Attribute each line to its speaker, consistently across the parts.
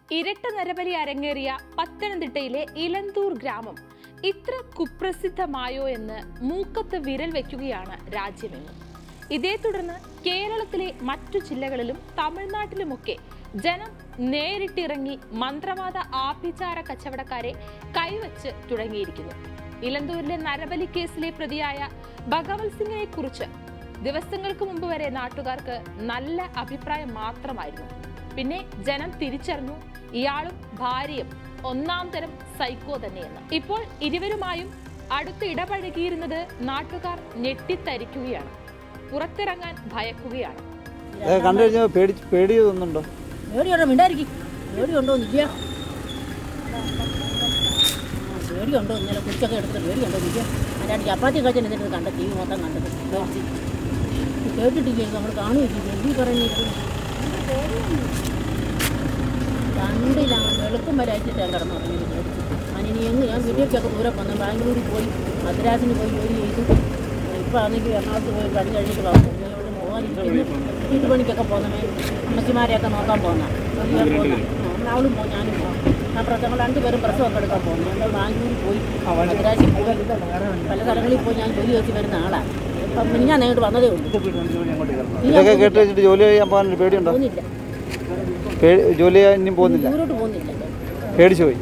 Speaker 1: ഇരട്ട നരബലി അരങ്ങേറിയ പത്തനംതിട്ടയിലെ ഇലന്തൂർ ഗ്രാമം ഇത്ര കുപ്രസിദ്ധമായോ എന്ന് മൂക്കത്ത് വിരൽ വയ്ക്കുകയാണ് രാജ്യമെങ്ങും ഇതേ തുടർന്ന് കേരളത്തിലെ മറ്റു ജില്ലകളിലും തമിഴ്നാട്ടിലുമൊക്കെ ജനം നേരിട്ടിറങ്ങി മന്ത്രവാദ ആഭിചാര കച്ചവടക്കാരെ കൈവച്ച് തുടങ്ങിയിരിക്കുന്നു ഇലന്തൂരിലെ നരബലി കേസിലെ പ്രതിയായ ഭഗവത് സിംഗിനെ കുറിച്ച് ദിവസങ്ങൾക്ക് മുമ്പ് വരെ നാട്ടുകാർക്ക് നല്ല അഭിപ്രായം മാത്രമായിരുന്നു പിന്നെ ജനം തിരിച്ചറിഞ്ഞു ഇയാളും ഭാര്യയും ഒന്നാം തരം സൈക്കോ തന്നെയെന്ന് ഇപ്പോൾ ഇരുവരുമായും അടുത്ത് ഇടപഴകിയിരുന്നത് നാട്ടുകാർ ഞെട്ടിത്തരിക്കുകയാണ് പുറത്തിറങ്ങാൻ ഭയക്കുകയാണ്
Speaker 2: കണ്ടു കഴിഞ്ഞാൽ പേടി പേടി തോന്നുന്നുണ്ടോ
Speaker 3: പേടിയുണ്ടോ മിണ്ടായിരിക്കും പേടിയുണ്ടോ നിൽക്കുക പേടിയുണ്ടോ ഇന്നലെ കുറിച്ചൊക്കെ എടുത്തിട്ട് പേടിയുണ്ടോ നിൽക്കുക അതിൻ്റെ ചപ്പാത്തി കഴിച്ചു എന്നിട്ട് കണ്ട ടി വി മൊത്തം കണ്ടത് പേടിച്ച് കേട്ടിട്ടില്ലേ നമ്മൾ കാണുകയില്ല എന്തി പറയുന്നത് കണ്ടില്ല വെളുപ്പം വരെ അയച്ചിട്ട് ഞാൻ കിടന്നു തുടങ്ങി പേടിച്ച് അതിനി എങ്ങ് ഞാൻ വീട്ടിലേക്കൊക്കെ ദൂരെ വന്നു ബാംഗ്ലൂരിൽ പോയി മദ്രാസിന് പോയി ജോലി ചെയ്തു ഇപ്പോൾ ആണെങ്കിൽ എറണാകുളത്ത് പോയി പണി കഴിഞ്ഞിട്ട് പോകാനിരിക്കുന്നു വീട്ടുപണിക്കൊക്കെ പോകുന്നവേ അമ്മച്ചിമാരെയൊക്കെ നോക്കാൻ പോകുന്ന ജോലി ചെയ്യാൻ പോകുന്ന അവളും പോകും ഞാനും പോകും ആ പ്രസവങ്ങൾ രണ്ടുപേരും പ്രസവമൊക്കെ എടുക്കാൻ പോകുന്നു ഞങ്ങൾ ബാംഗ്ലൂരിൽ പോയി മദ്രാസിൽ പോയി പല സ്ഥലങ്ങളിൽ പോയി ഞാൻ ജോലി വെച്ച് വരുന്ന ആളാണ് അപ്പം പിന്നെ ഞാൻ നേരിട്ട് വന്നതേ ഉള്ളൂ
Speaker 2: ഇതൊക്കെ കേട്ട് വെച്ചിട്ട് ജോലി ചെയ്യാൻ പോകാൻ പേടിയുണ്ടോ
Speaker 3: പോകുന്നില്ല
Speaker 2: പേ- ജോലി ചെയ്യാൻ ഇനിയും പോകുന്നില്ല
Speaker 3: ദൂരോട്ട് പോകുന്നില്ല
Speaker 2: പേടിച്ചു പോയി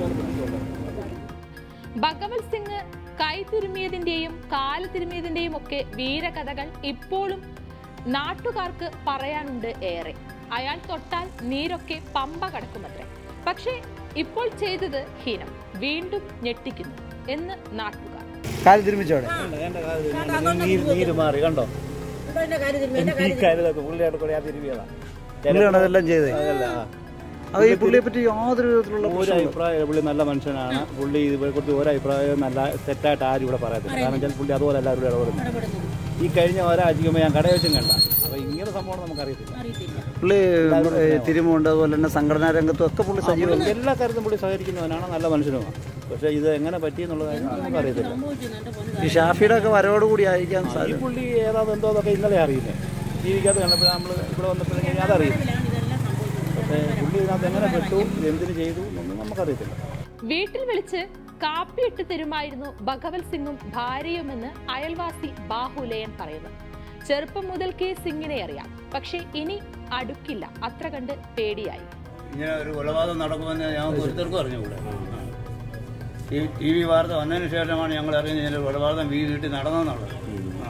Speaker 1: ഭഗവത് സിംഗ് കൈ തിരുമിയതിന്റെയും കാല് തിരുമിയതിന്റെയും ഒക്കെ വീരകഥകൾ ഇപ്പോഴും നാട്ടുകാർക്ക് പറയാനുണ്ട് ഏറെ അയാൾ തൊട്ടാൽ നീരൊക്കെ പമ്പ കടക്കുമത്രേ പക്ഷേ ഇപ്പോൾ ചെയ്തത് ഹീനം വീണ്ടും ഞെട്ടിക്കുന്നു എന്ന് നാട്ടുകാർ
Speaker 2: കാല് തിരുമിച്ചോടെ
Speaker 4: നീര് മാറി കണ്ടോ
Speaker 3: എൻ്റെ കാര്യത്തിൽ
Speaker 4: ഈ കാര്യത്തൊക്കെ പുള്ളിയോട് കൂടെ ആ തിരുവിയതാ
Speaker 2: പുള്ളിയാണ് അതെല്ലാം ചെയ്തത്
Speaker 4: അതല്ല ആ.
Speaker 2: അത് ഈ പുള്ളിയെ പറ്റി യാതൊരു വിധത്തിലുള്ള
Speaker 4: ഒരു
Speaker 2: പ്രശ്നങ്ങളും
Speaker 4: അഭിപ്രായം പുള്ളി നല്ല മനുഷ്യനാണ് പുള്ളി ഇതിനെ കുറിച്ച് ഒരു അഭിപ്രായം നല്ല തെറ്റായിട്ട് ആരും ഇവിടെ പറയത്തില്ല കാരണം വെച്ചാൽ പുള്ളി അതുപോലെ എല്ലാവരും ഇടപെടുന്നു ഈ കഴിഞ്ഞ ഒരാഴ്ചയ്ക്ക് ഞാൻ കടയിൽ വെച്ചും കണ്ട അപ്പൊ ഇങ്ങനെ സംഭവം നമുക്കറിയത്തില്ല
Speaker 3: അറിയത്തില്ല
Speaker 2: പുള്ളി ഏ, തിരുമുണ്ട് അതുപോലെ തന്നെ സംഘടനാ രംഗത്തും ഒക്കെ പുള്ളി സജീവം
Speaker 4: എല്ലാ കാര്യത്തിലും പുള്ളി സഹകരിക്കുന്നവനാണ് നല്ല മനുഷ്യനുമാണ് പക്ഷേ ഇത് എങ്ങനെ പറ്റിയെന്നുള്ള കാര്യം നമുക്കറിയത്തില്ല
Speaker 3: സംഭവിച്ചു എൻ്റെ പൊന്നു
Speaker 2: ഈ ഷാഫിയുടെ ഒക്കെ വരവോട് കൂടി ആയിരിക്കാൻ
Speaker 4: ഈ
Speaker 2: സാധ്യത
Speaker 4: പുള്ളി ഏതാ എന്തോ എന്നൊക്കെ ഇന്നലെ അറിയില്ലേ ടിവിക്കകത്ത് കണ്ടപ്പോൾ നമ്മൾ ഇവിടെ വന്നപ്പോഴേക്കും അതറിയില്ല
Speaker 3: ഇതെല്ലാം സംഭവിച്ചത്
Speaker 4: പക്ഷേ പുള്ളി ഇതിനകത്ത് എങ്ങനെ പെട്ടു ഇത് എന്തിനു ചെയ്തു എന്നൊന്നും നമുക്കറിയത്തില്ല
Speaker 1: വീട്ടിൽ വിളിച്ച് കാപ്പിയിട്ട് തരുമായിരുന്നു ഭഗവത് സിംഗും ഭാര്യയുമെന്ന് അയൽവാസി ബാഹുലയൻ പറയുന്നു ചെറുപ്പം മുതൽക്കേ സിംഗിനെ അറിയാം പക്ഷേ ഇനി അടുക്കില്ല അത്ര കണ്ട് പേടിയായി
Speaker 5: ഇങ്ങനെ ഒരു കൊലപാതകം നടക്കുമെന്ന് ഞങ്ങൾക്ക് ഒരുത്തർക്കും അറിഞ്ഞുകൂടെ ഈ ടി വി വാർത്ത വന്നതിന് ശേഷമാണ് ഞങ്ങൾ അറിയുന്നത് ഇങ്ങനെ ഒരു കൊലപാതകം വീ വീട്ടിൽ നടന്നെന്നുള്ളത് ആ.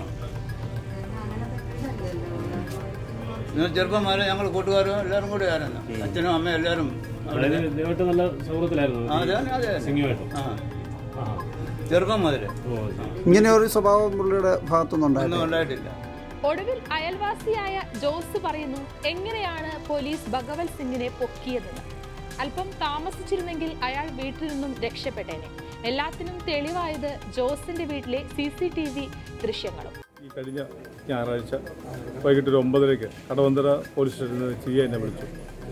Speaker 5: ഇന്ന് ചെറുപ്പം മുതലേ ഞങ്ങൾ കൂട്ടുകാരും എല്ലാവരും കൂടി ആയിരുന്നു അച്ഛനും അമ്മയും എല്ലാവരും അവിടെ
Speaker 6: ഇതുമായിട്ട് നല്ല സൗഹൃദത്തിലായിരുന്നു
Speaker 5: ആ, അതെ അതെ അതെ
Speaker 6: സിംഗുമായിട്ട്
Speaker 5: ആ ചെറുപ്പം മുതലേ
Speaker 6: ഓ
Speaker 2: ഇങ്ങനെ ഒരു സ്വഭാവം പുള്ളിയുടെ ഭാഗത്തൊന്നും
Speaker 5: ഒന്നും
Speaker 2: ഉണ്ടായിട്ടില്ല
Speaker 5: ഉണ്ടായിട്ടില്ല
Speaker 1: ഒടുവിൽ അയൽവാസിയായ ജോസ് പറയുന്നു എങ്ങനെയാണ് പോലീസ് ഭഗവത് സിംഗിനെ പൊക്കിയതെന്ന് അല്പം താമസിച്ചിരുന്നെങ്കിൽ അയാൾ വീട്ടിൽ നിന്നും രക്ഷപ്പെട്ടേനെ എല്ലാത്തിനും തെളിവായത് ജോസിന്റെ വീട്ടിലെ സി സി ടി വി ദൃശ്യങ്ങളും
Speaker 7: ഈ കഴിഞ്ഞ ഞായറാഴ്ച വൈകിട്ട് ഒരു ഒമ്പതരയ്ക്ക് കടവന്തര പോലീസ് സ്റ്റേഷനിൽ നിന്ന് സി എന്നെ വിളിച്ചു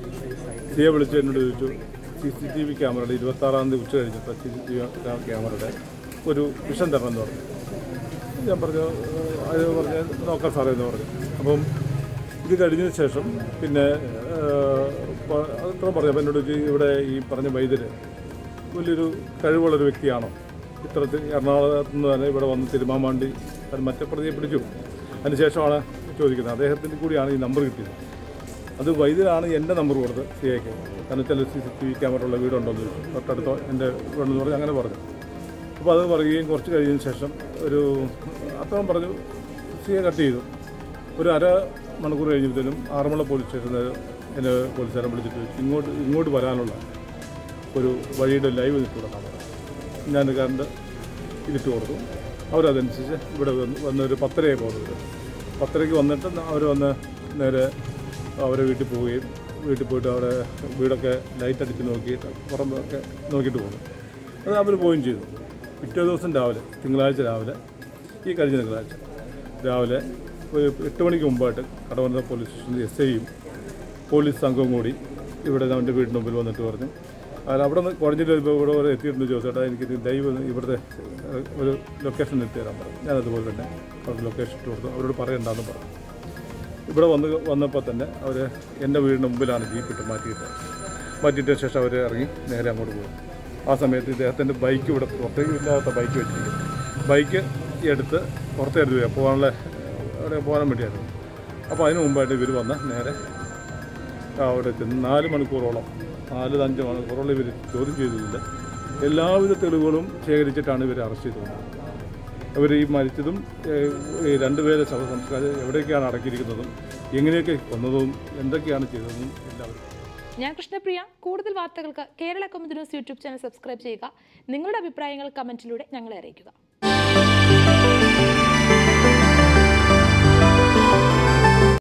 Speaker 7: സി എ വിളിച്ച് എന്നോട് ചോദിച്ചു സി സി ടി വി ക്യാമറയുടെ ഇരുപത്താറാം തീയതി ഉച്ച കഴിഞ്ഞപ്പോൾ സി സി ടി വി ക്യാമറയുടെ ഒരു വിഷം തരണം എന്ന് പറഞ്ഞു ഞാൻ പറഞ്ഞു "ഏഹ്, അത് പറഞ്ഞ് നോക്കാം സാറേ എന്ന് പറഞ്ഞു അപ്പം ഇത് കഴിഞ്ഞതിന് ശേഷം പിന്നെ ഏഹ്, പ- അത്ര പറഞ്ഞു അപ്പം എന്നോട് ചോദിച്ചു, ഇവിടെ ഈ പറഞ്ഞ വൈദ്യര് വലിയൊരു കഴിവുള്ളൊരു വ്യക്തിയാണോ ഇത്തരത്തിൽ എറണാകുളത്ത് നിന്ന് തന്നെ ഇവിടെ വന്ന് തിരുമാൻ വേണ്ടി അത് മറ്റേ പ്രതിയെ പിടിച്ചു അതിനുശേഷമാണ് ചോദിക്കുന്നത് അദ്ദേഹത്തിൻ്റെ കൂടിയാണ് ഈ നമ്പർ കിട്ടിയത് അത് വൈദ്യരാണ് എൻ്റെ നമ്പർ കൊടുത്തത് സി ഐക്ക് കാരണം ചില C C T V camera ഉള്ള വീടുണ്ടോ എന്ന് ചോദിച്ചു തൊട്ടടുത്തോ എൻ്റെ വീടെന്ന് പറഞ്ഞ് അങ്ങനെ പറഞ്ഞു അപ്പോൾ അത് പറയുകയും കുറച്ച് കഴിഞ്ഞതിന് ശേഷം ഒരു അത്രയും പറഞ്ഞു സി ഐ കട്ട് ചെയ്തു ഒരു അര മണിക്കൂർ കഴിഞ്ഞപ്പോഴത്തേനും ആറന്മുള പോലീസ് സ്റ്റേഷനിൽ എന്നെ പോലീസുകാരൻ വിളിച്ചിട്ട് ചോദിച്ചു, ഇങ്ങോട്ട് ഇങ്ങോട്ട് വരാനുള്ള ഒരു വഴിയുടെ ലൈവ് നിൽക്കി കൊടുക്കാൻ പറഞ്ഞു ഞാൻ കണ്ട് ഇതിട്ട് കൊടുത്തു അവരതനുസരിച്ച് ഇവിടെ വന്ന് വന്ന് ഒരു പത്തരയായി പോകുന്നത് പത്തരയ്ക്ക് വന്നിട്ട് അവർ വന്ന് നേരെ അവരെ വീട്ടിൽ പോവുകയും വീട്ടിൽ പോയിട്ട് അവിടെ വീടൊക്കെ ലൈറ്റ് അടിച്ച് നോക്കിയിട്ട് പുറമൊക്കെ നോക്കിയിട്ട് പോകുന്നു അത് അവർ പോവുകയും ചെയ്തു പിറ്റേ ദിവസം രാവിലെ തിങ്കളാഴ്ച രാവിലെ ഈ കഴിഞ്ഞ തിങ്കളാഴ്ച രാവിലെ ഒരു എട്ട് മണിക്ക് മുമ്പായിട്ട് കടവന്ത പോലീസ് സ്റ്റേഷനിൽ എസ് ഐയും പോലീസ് സംഘവും കൂടി ഇവിടെ അവൻ്റെ വീടിന് മുമ്പിൽ വന്നിട്ട് പറഞ്ഞു അതിൽ അവിടെ നിന്ന് കുഴഞ്ഞിട്ട് വരുമ്പോൾ ഇവിടെ വരെ എത്തിയിട്ടുണ്ട് ചോദിച്ചേട്ടാ എനിക്ക് ദൈവം ഒന്ന് ഇവിടുത്തെ ഏഹ്, ഒരു ലൊക്കേഷൻ എത്തി തരാൻ പറഞ്ഞു ഞാനതുപോലെ തന്നെ അവർക്ക് ലൊക്കേഷൻ ഇട്ട് കൊടുത്തു അവരോട് പറയണ്ടെന്ന് പറഞ്ഞു ഇവിടെ വന്ന് വന്നപ്പോൾ തന്നെ അവർ എൻ്റെ വീടിന് മുമ്പിലാണ് ജീപ്പ് ഇട്ട് മാറ്റിയിട്ട് മാറ്റിയിട്ട ശേഷം അവർ ഇറങ്ങി നേരെ അങ്ങോട്ട് പോകും ആ സമയത്ത് ഇദ്ദേഹത്തിൻ്റെ ബൈക്ക് ഇവിടെ പുറത്തേക്ക് ഇല്ലാത്ത ബൈക്ക് വെച്ചിരിക്കും ബൈക്ക് എടുത്ത് പുറത്തെടുത്ത് വരിക പോകാനുള്ള അവിടെ പോകാൻ വേണ്ടിയായിരുന്നു അപ്പോൾ അതിന് മുമ്പായിട്ട് ഇവർ വന്ന് നേരെ അവിടെ ചെന്ന് നാല് മണിക്കൂറോളം നാല് അഞ്ച് മണിക്കൂറോളം ഇവർ ചോദ്യം ചെയ്തിട്ടില്ല എല്ലാവിധ തെളിവുകളും ശേഖരിച്ചിട്ടാണ് ഇവരെ അറസ്റ്റ് ചെയ്തത് അവർ ഈ മരിച്ചതും ഏഹ്, ഈ രണ്ടുപേരെ ശവസംസ്കാരം എവിടെയൊക്കെയാണ് അടക്കിയിരിക്കുന്നതും എങ്ങനെയൊക്കെ കൊന്നതും എന്തൊക്കെയാണ് ചെയ്തതെന്നും എല്ലാവരും
Speaker 1: ഞാൻ കൃഷ്ണപ്രിയ കൂടുതൽ വാർത്തകൾക്ക് Kerala Kaumudi news YouTube channel subscribe ചെയ്യുക നിങ്ങളുടെ അഭിപ്രായങ്ങൾ കമന്റിലൂടെ ഞങ്ങളെ അറിയിക്കുക